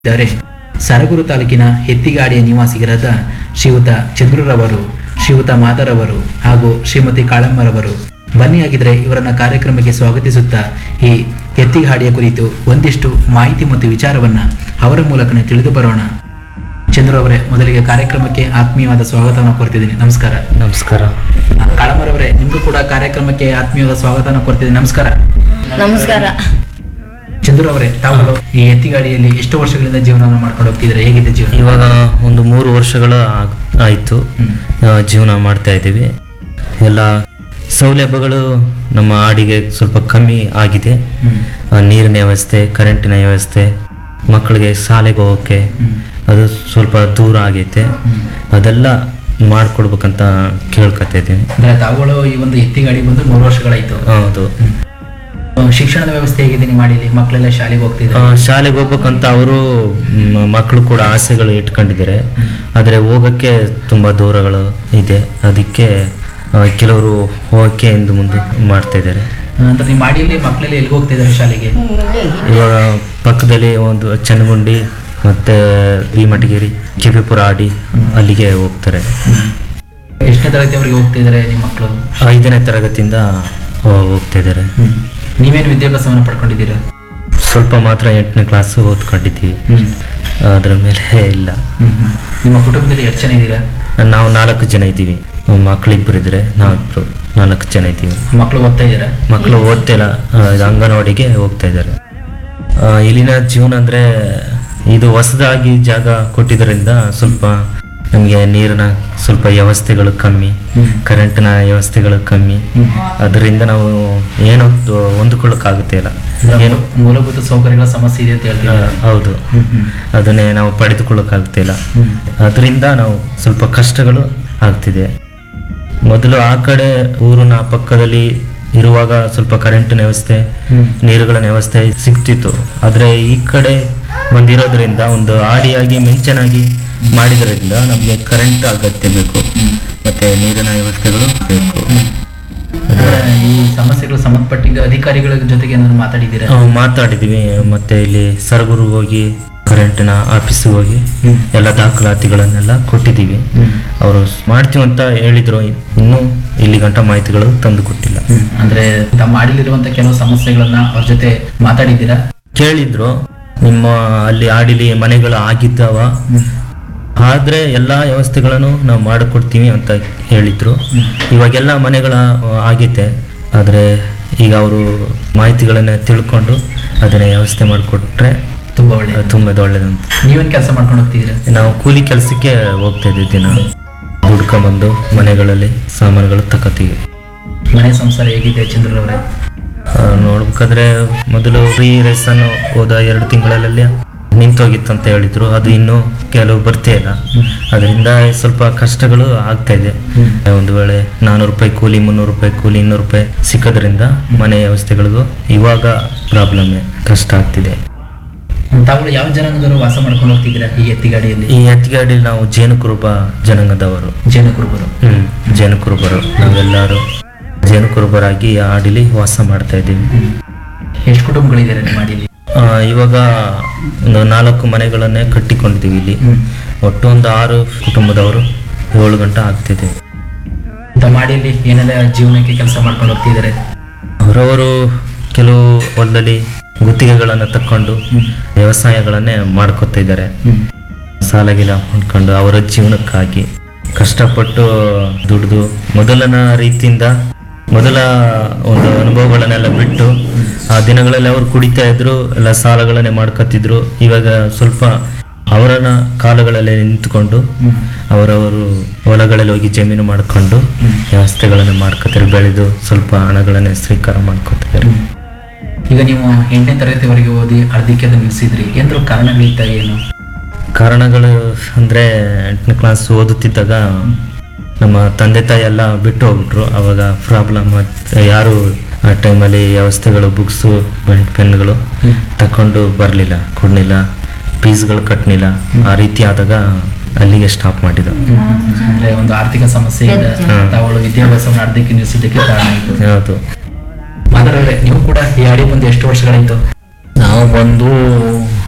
ಇದ್ದಾರೆ ಸರಗೂರು ತಾಲೂಕಿನ ಹೆತ್ತಿಗಾಡಿಯ ನಿವಾಸಿಗರಾದ ಶ್ರೀಯುತ ಚಂದ್ರರವರು ಶ್ರೀಯುತ ಮಾದರವರು ಹಾಗೂ ಶ್ರೀಮತಿ ಕಾಳಮ್ಮರವರು ಬನ್ನಿಯಾಗಿದ್ರೆ ಇವರನ್ನ ಕಾರ್ಯಕ್ರಮಕ್ಕೆ ಸ್ವಾಗತಿಸುತ್ತಾ ಈ ಎತ್ತಿಗಾಡಿಯ ಕುರಿತು ಒಂದಿಷ್ಟು ಮಾಹಿತಿ ಮತ್ತು ವಿಚಾರವನ್ನ ಅವರ ಮೂಲಕನೇ ತಿಳಿದು ಬರೋಣ ಚಂದ್ರು ಅವರೇ ಮೊದಲಿಗೆ ಕಾರ್ಯಕ್ರಮಕ್ಕೆ ಆತ್ಮೀಯವಾದ ಸ್ವಾಗತವನ್ನು ಕೋರ್ತಿದ್ದೀನಿ ನಮಸ್ಕಾರ ನಮಸ್ಕಾರ ಕಾಳಮ್ಮರವರೇ ನಿಮಗೂ ಕೂಡ ಕಾರ್ಯಕ್ರಮಕ್ಕೆ ಆತ್ಮೀಯವಾದ ಸ್ವಾಗತವನ್ನು ಕೋರ್ತಿದ್ದೀನಿ ನಮಸ್ಕಾರ ನಮಸ್ಕಾರ ಚಂದ್ರು ಅವರೇ ತಾವು ಈ ಎತ್ತಿಗಾಡಿಯಲ್ಲಿ ಎಷ್ಟು ವರ್ಷಗಳಿಂದ ಜೀವನವನ್ನು ಮಾಡ್ಕೊಂಡು ಹೋಗ್ತಿದ್ರೆ ಹೇಗಿದೆ ಜೀವನ ಇವಾಗ ಒಂದು ಮೂರು ವರ್ಷಗಳು ಆಗ್- ಆಯ್ತು ಹ್ಮ್. ಆ, ಜೀವನ ಮಾಡ್ತಾ ಇದ್ದೀವಿ ಎಲ್ಲ ಸೌಲಭ್ಯಗಳು ನಮ್ಮ ಆಡಿಗೆ ಸ್ವಲ್ಪ ಕಮ್ಮಿ ಆಗಿದೆ ಹ್ಮ್. ಆ, ನೀರಿನ ವ್ಯವಸ್ಥೆ ಕರೆಂಟಿನ ವ್ಯವಸ್ಥೆ ಮಕ್ಕಳಿಗೆ ಶಾಲೆಗೆ ಹೋಗೋಕ್ಕೆ ಹ್ಮ್. ಅದು ಸ್ವಲ್ಪ ದೂರ ಆಗೈತೆ ಹ್ಮ್. ಅದೆಲ್ಲ ಮಾಡ್ಕೊಡ್ಬೇಕಂತ ಕೇಳ್ಕೊತಾ ಇದ್ದೀನಿ ಅಂದ್ರೆ ತಾವುಗಳು ಈ ಒಂದು ಎತ್ತಿಗಾಡಿ ಬಂದು ಮೂರು ವರ್ಷಗಳಾಯ್ತು ಹೌದು ಆ, ಶಿಕ್ಷಣದ ವ್ಯವಸ್ಥೆ ಹೇಗಿದೆ ನೀವು ಮಾಡಿಲಿ ಮಕ್ಕಳೆಲ್ಲ ಶಾಲೆಗೆ ಆ, ಹೋಗ್ತಿದ್ದಾರೆ ಶಾಲೆಗೆ ಹೋಗ್ಬೇಕಂತ ಅವರು ಮಕ್ಕಳು ಕೂಡ ಆಸೆಗಳು ಇಟ್ಕೊಂಡಿದ್ದಾರೆ ಆದರೆ ಹೋಗೋಕ್ಕೆ ತುಂಬ ದೂರಗಳು ಇದೆ ಅದಕ್ಕೆ ಆ, ಕೆಲವರು ಹೋಗೋಕ್ಕೆ ಇಂದು ಮುಂದೆ ಮಾಡ್ತಾ ಇದ್ದಾರೆ ಅಂದ್ರೆ ನೀವು ಮಾಡಿಲಿ ಮಕ್ಕಳೆಲ್ಲ ಎಲ್ಲಿ ಹೋಗ್ತಿದ್ದಾರೆ ಶಾಲೆಗೆ ಇವಾಗ ಪಕ್ಕದಲ್ಲಿ ಒಂದು ಚನ್ನಗುಂಡಿ ಮತ್ತು ಭೀಮಟಗಿರಿ ಕೆಪಿಪುರ ಆಡಿ ಅಲ್ಲಿಗೆ ಹೋಗ್ತಾರೆ ಎಷ್ಟನೇ ತರಗತಿವರೆಗೆ ಹೋಗ್ತಿದ್ದಾರೆ ನಿಮ್ಮ ಮಕ್ಕಳು ಐದನೇ ತರಗತಿಯಿಂದ ಹೋ- ಹೋಗ್ತಾ ಇದ್ದಾರೆ ನೀವೇನು ವಿದ್ಯಾಭ್ಯಾಸವನ್ನು ಪಡ್ಕೊಂಡಿದ್ದೀರಾ ಸ್ವಲ್ಪ ಮಾತ್ರ ಎಂಟನೇ ಕ್ಲಾಸ್ ಓದ್ಕೊಂಡಿದ್ದೀವಿ ಅದರ ಮೇಲೆ ಇಲ್ಲ ನಿಮ್ಮ ಕುಟುಂಬದಲ್ಲಿ ಎಷ್ಟು ಜನ ಇದ್ದೀರಾ ನಾವು ನಾಲ್ಕು ಜನ ಇದ್ದೀವಿ ಮಕ್ಕಳಿಬ್ಬರು ಇದ್ರೆ ನಾವಿಬ್ರು ನಾಲ್ಕು ಜನ ಇದ್ದೀವಿ ಮಕ್ಕಳು ಓದ್ತಾ ಇದ್ದೀರಾ ಮಕ್ಕಳು ಓದ್ತಿಲ್ಲ ಆ, ಇದು ಅಂಗನವಾಡಿಗೆ ಹೋಗ್ತಾ ಇದ್ದಾರೆ ಆ, ಇಲ್ಲಿನ ಜೀವನ ಅಂದ್ರೆ ಇದು ಹೊಸದಾಗಿ ಜಾಗ ಕೊಟ್ಟಿದ್ದರಿಂದ ಸ್ವಲ್ಪ ನಮಗೆ ನೀರಿನ ಸ್ವಲ್ಪ ವ್ಯವಸ್ಥೆಗಳು ಕಮ್ಮಿ ಹ್ಮ್. ಕರೆಂಟಿನ ವ್ಯವಸ್ಥೆಗಳು ಕಮ್ಮಿ ಹ್ಮ್. ಅದರಿಂದ ನಾವು ಏನು ಹೊಂದ್ಕೊಳ್ಳೋಕ್ಕಾಗುತ್ತೆ ಇಲ್ಲ ಅಂದ್ರೆ ಏನು ಮೂಲಭೂತ ಸೌಕರ್ಯಗಳ ಸಮಸ್ಯೆ ಇದೆ ಅಂತ ಆ, ಹೇಳ್ತಿದ್ದೀರಾ ಹೌದು ಹ್ಮ್, ಹ್ಮ್. ಅದನ್ನೇ ನಾವು ಪಡೆದುಕೊಳ್ಳೋಕ್ಕಾಗ್ತಿಲ್ಲ ಹ್ಮ್. ಅದರಿಂದ ನಾವು ಸ್ವಲ್ಪ ಕಷ್ಟಗಳು ಆಗ್ತಿದೆ ಮೊದಲು ಆ ಕಡೆ ಊರಿನ ಪಕ್ಕದಲ್ಲಿ ಇರುವಾಗ ಸ್ವಲ್ಪ ಕರೆಂಟಿನ ವ್ಯವಸ್ಥೆ ಹ್ಮ್. ನೀರುಗಳ ವ್ಯವಸ್ಥೆ ಸಿಗ್ತಿತ್ತು ಆದರೆ ಈ ಕಡೆ ಬಂದಿರೋದ್ರಿಂದ ಒಂದು ಆಡಿಯಾಗಿ ಮಿಂಚನಾಗಿ ಮಾಡಿದ್ರಿಂದ ನಮಗೆ ಕರೆಂಟ್ ಅಗತ್ಯ ಬೇಕು ಮತ್ತೆ ನೀರಿನ ವ್ಯವಸ್ಥೆಗಳು ಬೇಕು ಅಂದ್ರೆ ಈ ಸಮಸ್ಯೆಗಳು ಸಂಬಂಧಪಟ್ಟಿದ್ದ ಅಧಿಕಾರಿಗಳ ಜೊತೆಗೆ ಏನಾದ್ರು ಮಾತಾಡಿದ್ದೀರಾ ನಾವು ಮಾತಾಡಿದ್ವಿ ಮತ್ತೆ ಇಲ್ಲಿ ಸರಗೂರು ಹೋಗಿ ಕರೆಂಟಿನ ಆಫೀಸಿಗೆ ಹೋಗಿ ಹ್ಮ್. ಎಲ್ಲ ದಾಖಲಾತಿಗಳನ್ನೆಲ್ಲ ಕೊಟ್ಟಿದ್ದೀವಿ ಹ್ಮ್. ಅವರು ಮಾಡ್ತೀವಿ ಅಂತ ಹೇಳಿದ್ರು ಇನ್ನೂ ಇಲ್ಲಿ ಗಂಟ ಮಾಹಿತಿಗಳು ತಂದು ಕೊಟ್ಟಿಲ್ಲ ಹ್ಮ್. ಅಂದ್ರೆ ತಮ್ಮ ಮಾಡಿಲಿರುವಂತ ಕೆಲವು ಸಮಸ್ಯೆಗಳನ್ನ ಅವ್ರ ಜೊತೆ ಮಾತಾಡಿದ್ದೀರಾ ಕೇಳಿದ್ರು ನಿಮ್ಮ ಅಲ್ಲಿ ಆಡಿಲಿ ಮನೆಗಳು ಆಗಿದ್ದಾವ ಆದ್ರೆ ಎಲ್ಲಾ ವ್ಯವಸ್ಥೆಗಳನ್ನು ನಾವು ಮಾಡಿಕೊಡ್ತೀವಿ ಅಂತ ಹೇಳಿದ್ರು ಇವಾಗೆಲ್ಲ ಮನೆಗಳ ಆಗೈತೆ ಆದ್ರೆ ಈಗ ಅವರು ಮಾಹಿತಿಗಳನ್ನ ತಿಳ್ಕೊಂಡು ಅದನ್ನ ವ್ಯವಸ್ಥೆ ಮಾಡಿಕೊಟ್ರೆ ತುಂಬಾ ಒಳ್ಳೆ ತುಂಬಾ ಒಳ್ಳೇದಂತ ನೀವೇನ್ ಕೆಲಸ ಮಾಡ್ಕೊಂಡು ಹೋಗ್ತಿದ್ದೀರಾ ನಾವು ಕೂಲಿ ಕೆಲಸಕ್ಕೆ ಹೋಗ್ತಾ ಇದ್ದೀವಿ ದಿನ ಹುಡ್ಕೊಂಬಂದು ಮನೆಗಳಲ್ಲಿ ಸಾಮಾನುಗಳು ತಗೋತೀವಿ ಮನೆ ಸಂಸಾರ ಹೇಗಿದೆ ಚಂದ್ರರವರೇ ಆ, ನೋಡ್ಬೇಕಾದ್ರೆ ಮೊದಲು ಫ್ರೀ ರೇಸನ್ನು ಹೋದ ಎರಡು ತಿಂಗಳಲ್ಲಿ ನಿಂತೋಗಿತ್ತು ಅಂತ ಹೇಳಿದ್ರು ಅದು ಇನ್ನೂ ಕೆಲವು ಬರ್ತಾ ಇಲ್ಲ ಅದರಿಂದ ಸ್ವಲ್ಪ ಕಷ್ಟಗಳು ಆಗ್ತಾ ಇದೆ ಒಂದು ವೇಳೆ ನಾನ್ನೂರು ರೂಪಾಯಿ ಕೂಲಿ ಮುನ್ನೂರು ರೂಪಾಯಿ ಕೂಲಿ ಇನ್ನೂರು ರೂಪಾಯಿ ಸಿಕ್ಕೋದ್ರಿಂದ ಮನೆ ವ್ಯವಸ್ಥೆಗಳಿಗೂ ಇವಾಗ ಪ್ರಾಬ್ಲಮ್ ಕಷ್ಟ ಆಗ್ತಿದೆ ತಾವುಗಳು ಯಾವ ಜನಾಂಗದವರು ವಾಸ ಮಾಡ್ಕೊಂಡು ಹೋಗ್ತಿದ್ದೀರಾ ಈ ಎತ್ತಿಗಾಡಿಯಲ್ಲಿ ಈ ಎತ್ತಿಗಾಡಿ ನಾವು ಜೇನುಕುರುಬ ಜನಾಂಗದವರು ಜೇನುಕುರುಬರು ಹ್ಮ್ ಜೇನುಕುರುಬರು ನಾವೆಲ್ಲರೂ ಜೇನುಕುರುಬರಾಗಿ ಈ ಆಡಿಲಿ ವಾಸ ಮಾಡ್ತಾ ಇದ್ದೀವಿ ಎಷ್ಟು ಕುಟುಂಬಗಳಿದ್ದಾರೆ ನಿಮ್ಮ ಮಾಡಿಲಿ ಆ, ಇವಾಗ ಒಂದು ನಾಲ್ಕು ಮನೆಗಳನ್ನೇ ಕಟ್ಟಿಕೊಂಡಿದ್ದೀವಿ ಇಲ್ಲಿ ಒಟ್ಟು ಒಂದು ಆರು ಕುಟುಂಬದವರು ಏಳು ಗಂಟೆ ಆಗ್ತಿದೆ ತಮ್ಮ ಮಾಡಿಯಲ್ಲಿ ಏನೆಲ್ಲ ಜೀವನಕ್ಕೆ ಕೆಲಸ ಮಾಡ್ಕೊಂಡು ಹೋಗ್ತಿದ್ದಾರೆ ಅವರವರು ಕೆಲವು ಹೊಲದಲ್ಲಿ ಗುತ್ತಿಗೆಗಳನ್ನು ತಕ್ಕೊಂಡು ವ್ಯವಸಾಯಗಳನ್ನೇ ಮಾಡ್ಕೊತಾ ಇದ್ದಾರೆ ಸಾಲಗಿಲ ಮಾಡ್ಕೊಂಡು ಅವರ ಜೀವನಕ್ಕಾಗಿ ಕಷ್ಟಪಟ್ಟು ದುಡಿದು ಮೊದಲನ ರೀತಿಯಿಂದ ಮೊದಲ ಒಂದು ಅನುಭವಗಳನ್ನೆಲ್ಲ ಬಿಟ್ಟು ಆ ದಿನಗಳಲ್ಲಿ ಅವರು ಕುಡಿತಾ ಇದ್ರು ಎಲ್ಲ ಸಾಲಗಳನ್ನೇ ಮಾಡ್ಕೊತಿದ್ರು ಇವಾಗ ಸ್ವಲ್ಪ ಅವರನ್ನ ಕಾಲಗಳಲ್ಲೇ ನಿಂತುಕೊಂಡು ಅವರವರು ಹೊಲಗಳಲ್ಲಿ ಹೋಗಿ ಜಮೀನು ಮಾಡ್ಕೊಂಡು ವ್ಯವಸ್ಥೆಗಳನ್ನು ಮಾಡ್ಕೊತಾರೆ ಬೆಳೆದು ಸ್ವಲ್ಪ ಹಣಗಳನ್ನೇ ಸ್ವೀಕಾರ ಮಾಡ್ಕೊತಿದ್ದಾರೆ ಈಗ ನೀವು ಎಂಟನೇ ತರಗತಿವರೆಗೆ ಓದಿ ಅರ್ಧಕ್ಕೆ ಅದು ನಿಲ್ಲಿಸಿದ್ರಿ ಏನಾದ್ರು ಕಾರಣಗಳಿತ್ತ ಏನು ಕಾರಣಗಳು ಅಂದರೆ ಎಂಟನೇ ಕ್ಲಾಸ್ ಓದುತ್ತಿದ್ದಾಗ ನಮ್ಮ ತಂದೆ ತಾಯಿ ಎಲ್ಲ ಬಿಟ್ಟು ಹೋಗ್ಬಿಟ್ರು ಅವಾಗ ಪ್ರಾಬ್ಲಮ್ ಯಾರು ಆ ಟೈಮಲ್ಲಿ ವ್ಯವಸ್ಥೆಗಳು ಬುಕ್ಸು ಪೆನ್ಗಳು ತಕೊಂಡು ಬರಲಿಲ್ಲ ಕೊಡಲಿಲ್ಲ ಫೀಸ್ಗಳು ಕಟ್ಟಲಿಲ್ಲ ಆ ರೀತಿ ಆದಾಗ ಅಲ್ಲಿಗೆ ಸ್ಟಾಪ್ ಮಾಡಿದ್ದು ಅಂದ್ರೆ ಒಂದು ಆರ್ಥಿಕ ಸಮಸ್ಯೆಯಿಂದ ಹ್ಮ್. ತಾವುಗಳು ವಿದ್ಯಾಭ್ಯಾಸವನ್ನು ಅರ್ಧಕ್ಕೆ ನಿಲ್ಲಿಸಿದ್ದಕ್ಕೆ ಕಾರಣ ಆಯಿತು ಯಾವುದು ಮಾದರವ್ರೆ ನೀವು ಕೂಡ ಈ ಆಡಿ ಬಂದು ಎಷ್ಟು ವರ್ಷಗಳಾಯ್ತು ನಾವು ಬಂದು